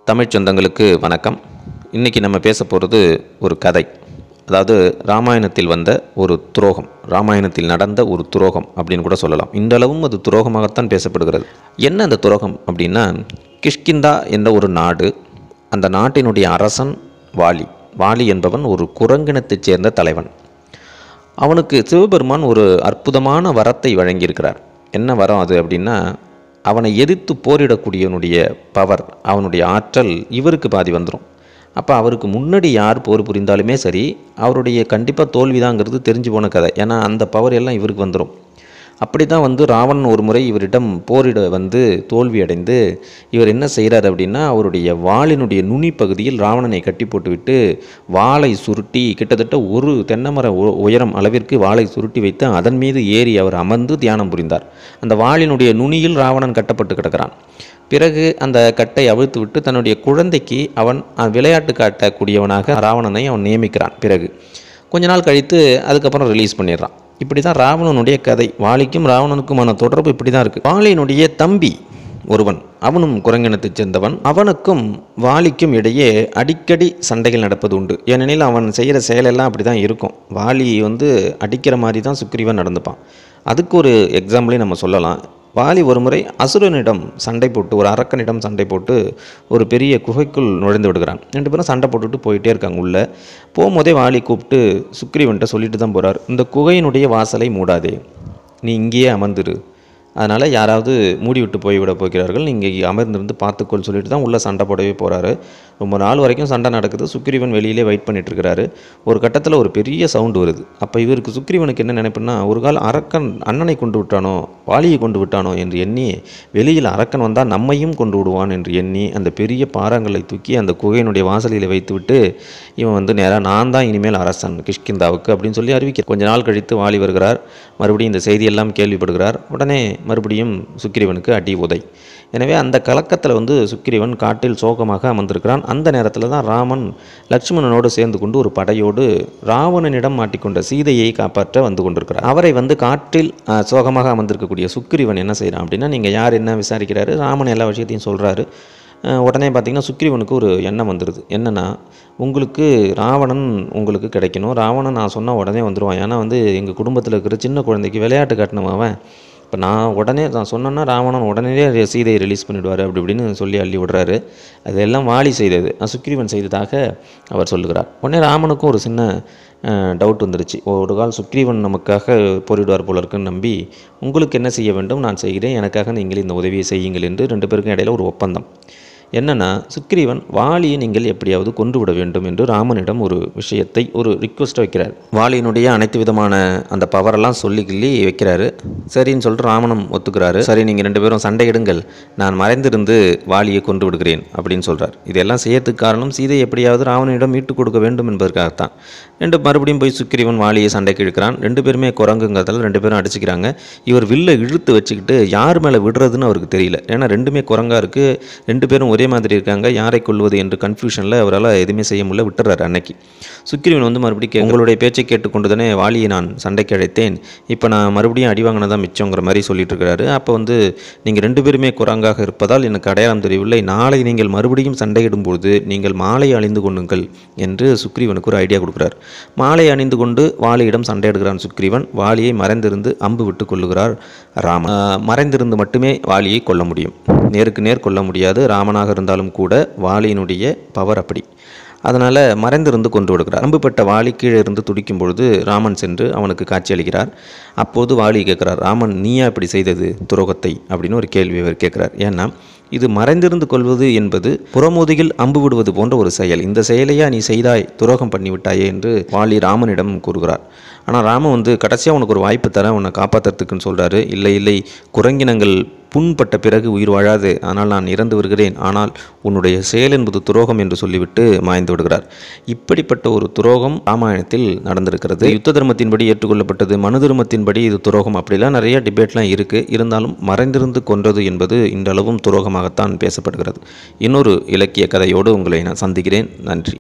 தமிழ் சொந்தங்களுக்கு வணக்கம் இன்றைக்கி நம்ம பேச போகிறது ஒரு கதை அதாவது ராமாயணத்தில் வந்த ஒரு துரோகம் ராமாயணத்தில் நடந்த ஒரு துரோகம் அப்படின்னு கூட சொல்லலாம் இந்த அளவும் அது துரோகமாகத்தான் பேசப்படுகிறது என்ன அந்த துரோகம் அப்படின்னா கிஷ்கிந்தா என்ற ஒரு நாடு அந்த நாட்டினுடைய அரசன் வாலி வாலி என்பவன் ஒரு குரங்கினத்தைச் சேர்ந்த தலைவன் அவனுக்கு சிவபெருமான் ஒரு அற்புதமான வரத்தை வழங்கியிருக்கிறார் என்ன வரம் அது அப்படின்னா அவனை எதிர்த்து போரிடக்கூடியவனுடைய பவர் அவனுடைய ஆற்றல் இவருக்கு பாதி வந்துடும் அப்போ அவருக்கு முன்னாடி யார் போர் புரிந்தாலுமே சரி அவருடைய கண்டிப்பாக தோல்விதாங்கிறது தெரிஞ்சு போன கதை ஏன்னா அந்த பவர் எல்லாம் இவருக்கு வந்துடும் அப்படி தான் வந்து ராவணன் ஒரு முறை இவரிடம் போரிட வந்து தோல்வி அடைந்து இவர் என்ன செய்கிறார் அப்படின்னா அவருடைய வாளினுடைய நுனி பகுதியில் ராவணனை கட்டி போட்டுவிட்டு வாளை சுருட்டி கிட்டத்தட்ட ஒரு தென்னைமர உ- உயரம் அளவிற்கு வாளை சுருட்டி வைத்து அதன் மீது ஏறி அவர் அமர்ந்து தியானம் புரிந்தார் அந்த வாளினுடைய நுனியில் ராவணன் கட்டப்பட்டு கிடக்கிறான் பிறகு அந்த கட்டை அவிழ்த்து விட்டு தன்னுடைய குழந்தைக்கு அவன் அஹ், விளையாட்டு காட்டக்கூடியவனாக ராவணனை அவன் நியமிக்கிறான் பிறகு கொஞ்ச நாள் கழித்து அதுக்கப்புறம் ரிலீஸ் பண்ணிடுறான் இப்படி தான் ராவணனுடைய கதை வாலிக்கும் ராவணனுக்குமான தொடர்பு இப்படி தான் இருக்குது வாலியினுடைய தம்பி ஒருவன் அவனும் குரங்கினத்தைச் சேர்ந்தவன் அவனுக்கும் வாலிக்கும் இடையே அடிக்கடி சண்டைகள் நடப்பது உண்டு ஏனெனில் அவன் செய்கிற செயலெல்லாம் அப்படி தான் இருக்கும் வாலி வந்து அடிக்கிற மாதிரி தான் சுக்ரீவன் நடந்துப்பான் அதுக்கு ஒரு எக்ஸாம்பிளே நம்ம சொல்லலாம் வாலி ஒரு முறை அசுரனிடம் சண்டை போட்டு ஒரு அரக்கனிடம் சண்டை போட்டு ஒரு பெரிய குகைக்குள் நுழைந்து விடுகிறான் ரெண்டு பேரும் சண்டை போட்டுட்டு போயிட்டே இருக்காங்க உள்ள போகும்போதே வாலி கூப்பிட்டு சுக்ரீவன்ட்ட சொல்லிட்டு தான் போகிறார் இந்த குகையினுடைய வாசலை மூடாதே நீ இங்கேயே அமர்ந்துரு அதனால் யாராவது மூடி விட்டு போய்விட போகிறார்கள் நீங்கள் அமர்ந்திருந்து பார்த்துக்கொள் சொல்லிட்டு தான் உள்ளே சண்டை போடவே போகிறாரு ரொம்ப நாள் வரைக்கும் சண்டை நடக்குது சுக்ரீவன் வெளியிலே வெயிட் பண்ணிட்டு இருக்கிறாரு ஒரு கட்டத்தில் ஒரு பெரிய சவுண்டு வருது அப்போ இவருக்கு சுக்ரீவனுக்கு என்ன நினைப்புன்னா ஒரு கால் அரக்கன் அண்ணனை கொண்டு விட்டானோ வாலியை கொண்டு விட்டானோ என்று எண்ணி வெளியில் அரக்கன் வந்தால் நம்மையும் கொண்டு விடுவான் என்று எண்ணி அந்த பெரிய பாறாங்களை தூக்கி அந்த குகையினுடைய வாசலில் வைத்துவிட்டு இவன் வந்து நேராக நான் தான் இனிமேல் அரசன் கிஷ்கிந்தாவுக்கு அப்படின்னு சொல்லி அறிவிக்க கொஞ்ச நாள் கழித்து வாலி வருகிறார் மறுபடியும் இந்த செய்தியெல்லாம் கேள்விப்படுகிறார் உடனே மறுபடியும் சுக்கிரீவனுக்கு அடி உதை எனவே அந்த கலக்கத்தில் வந்து சுக்கிரீவன் காட்டில் சோகமாக அமர்ந்திருக்கிறான் அந்த நேரத்தில் தான் ராமன் லட்சுமணனோடு சேர்ந்து கொண்டு ஒரு படையோடு ராவணனிடம் மாட்டிக்கொண்ட சீதையை காப்பாற்ற வந்து கொண்டிருக்கிறார் அவரை வந்து காட்டில் அஹ், சோகமாக அமர்ந்திருக்கக்கூடிய சுக்கிரீவன் என்ன செய்கிறான் அப்படின்னா நீங்கள் யார் என்ன விசாரிக்கிறாரு ராமன் எல்லா விஷயத்தையும் சொல்கிறாரு உடனே பார்த்தீங்கன்னா சுக்ரீவனுக்கு ஒரு எண்ணம் வந்துடுது என்னென்னா உங்களுக்கு ராவணன் உங்களுக்கு கிடைக்கணும் ராவணன் நான் சொன்னால் உடனே வந்துடுவான் ஏன்னா வந்து எங்கள் குடும்பத்தில் இருக்கிற சின்ன குழந்தைக்கு விளையாட்டு காட்டணும் அவன் இப்போ நான் உடனே நான் சொன்னேன்னா ராவணன் உடனே சீதையை ரிலீஸ் பண்ணிவிடுவார் அப்படி இப்படின்னு சொல்லி அள்ளி விடுறாரு அதெல்லாம் வாலி செய்தது அஹ் சுக்ரீவன் செய்ததாக அவர் சொல்லுகிறார் உடனே ராமனுக்கும் ஒரு சின்ன டவுட் வந்துருச்சு ஒரு கால் சுக்ரீவன் நமக்காக போரிடுவார் போல இருக்குன்னு நம்பி உங்களுக்கு என்ன செய்ய வேண்டும் நான் செய்கிறேன் எனக்காக நீங்கள் இந்த உதவியை செய்யுங்கள் என்று ரெண்டு பேருக்கும் இடையில ஒரு ஒப்பந்தம் என்னன்னா சுக்ரீவன் வாலியை நீங்கள் எப்படியாவது கொண்டு விட வேண்டும் என்று ராமனிடம் ஒரு விஷயத்தை ஒரு ரிக்வெஸ்ட்டை வைக்கிறார் வாலியினுடைய அனைத்து விதமான அந்த பவரெல்லாம் சொல்லி கிள்ளி வைக்கிறாரு சரின்னு சொல்லிட்டு ராமனும் ஒத்துக்கிறாரு சரி நீங்கள் ரெண்டு பேரும் சண்டையிடுங்கள் நான் மறைந்திருந்து வாலியை கொண்டு விடுகிறேன் அப்படின்னு சொல்கிறார் இதெல்லாம் செய்யறதுக்கு காரணம் சீதை எப்படியாவது ராவணனிடம் மீட்டு கொடுக்க வேண்டும் என்பதற்காகத்தான் ரெண்டு மறுபடியும் போய் சுக்கிரீவன் வாலியை சண்டைக்கு இழுக்கிறான் ரெண்டு பேருமே குரங்குங்கிறதால ரெண்டு பேரும் அடிச்சுக்கிறாங்க இவர் வில்லை இழுத்து வச்சுக்கிட்டு யார் மேலே விடுறதுன்னு அவருக்கு தெரியல ஏன்னா ரெண்டுமே குரங்கா இருக்குது ரெண்டு பேரும் ஒரே மாதிரி இருக்காங்க யாரை கொள்வது என்று கன்ஃபியூஷனில் அவரால் எதுவுமே செய்ய முடியல விட்டுறாரு அன்னைக்கு சுக்கிரீவன் வந்து மறுபடியும் கே- உங்களுடைய பேச்சை கேட்டுக்கொண்டு தானே வாலியை நான் சண்டைக்கு அழைத்தேன் இப்போ நான் மறுபடியும் அடி வாங்கினதான் மிச்சங்கிற மாதிரி சொல்லிட்டு இருக்கிறாரு அப்போ வந்து நீங்கள் ரெண்டு பேருமே குரங்காக இருப்பதால் எனக்கு அடையாளம் தெரியவில்லை நாளை நீங்கள் மறுபடியும் சண்டையிடும் பொழுது நீங்கள் மாலை அணிந்து கொள்ளுங்கள் என்று சுக்ரீவனுக்கு ஒரு ஐடியா கொடுக்குறார் மாலை அணிந்து கொண்டு வாலியிடம் சண்டையிடுகிறான் சுக்ரீவன் வாலியை மறைந்திருந்து அம்பு விட்டு கொள்ளுகிறார் ராமன் ஆஹ், மறைந்திருந்து மட்டுமே வாலியை கொல்ல முடியும் நேருக்கு நேர் கொல்ல முடியாது ராமனாக இருந்தாலும் கூட வாலியினுடைய பவர் அப்படி அதனால் மறைந்திருந்து கொண்டு விடுகிறார் அம்புப்பட்ட வாலி கீழே இருந்து துடிக்கும் பொழுது ராமன் சென்று அவனுக்கு காட்சியளிக்கிறார் அப்போது வாலி கேட்கிறார் ராமன் நீயா இப்படி செய்தது துரோகத்தை அப்படின்னு ஒரு கேள்வி அவர் கேட்கிறார் ஏன்னா இது மறைந்திருந்து கொள்வது என்பது புறமுதுகில் அம்பு விடுவது போன்ற ஒரு செயல் இந்த செயலையா நீ செய்தாய் துரோகம் பண்ணி விட்டாயே என்று வாலி ராமனிடம் கூறுகிறார் ஆனால் ராமன் வந்து கடைசியாக உனக்கு ஒரு வாய்ப்பு தரேன் உன்னை காப்பாற்றுறதுக்குன்னு சொல்கிறாரு இல்லை இல்லை குரங்கினங்கள் புண்பட்ட பிறகு உயிர் வாழாது ஆனால் நான் இறந்து வருகிறேன் ஆனால் உன்னுடைய செயல் என்பது துரோகம் என்று சொல்லிவிட்டு மாய்ந்து விடுகிறார் இப்படிப்பட்ட ஒரு துரோகம் ராமாயணத்தில் நடந்திருக்கிறது யுத்த தர்மத்தின்படி ஏற்றுக்கொள்ளப்பட்டது மனு தர்மத்தின்படி இது துரோகம் அப்படிலாம் நிறைய டிபேட்லாம் இருக்குது இருந்தாலும் மறைந்திருந்து கொன்றது என்பது இன்றளவும் துரோகமாகத்தான் பேசப்படுகிறது இன்னொரு இலக்கிய கதையோடு உங்களை நான் சந்திக்கிறேன் நன்றி